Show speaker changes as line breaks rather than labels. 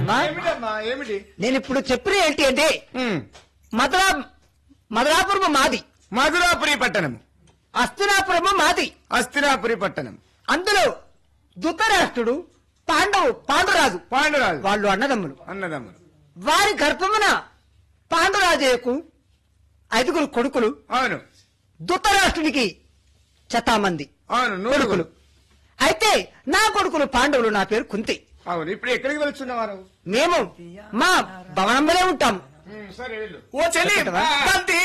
అమ్మా
ఏమిటమ్మా ఏమిటి
నేను ఇప్పుడు చెప్పిన ఏంటి అంటే
ఉమ్.
మధురా మధురాపురము మాది
మధురాపురి పట్టణం
అస్తినాపురము మాది
అస్థిరాపురి పట్టణం
అందులో ధృతరాష్ట్రుడు పాండవు పాండురాజు
పాండురాజు
వాళ్ళు అన్నదమ్ములు
అన్నదమ్ములు
వారి గర్భమున పాండురాజయ్యకు ఐదుగురు కొడుకులు
అవును
ధృతరాష్ట్రునికి శతామంది
అవును
కొడుకులు
నూరుగులు
అయితే నా కొడుకులు పాండవులు నా పేరు కుంతి
అవును ఇప్పుడు ఎక్కడికి వెళ్తున్నవారు
మేము మా భవనంలోనే ఉంటాం
సరే వెళ్ళు
ఓ చెల్లి
చెప్పటవా?
బంతి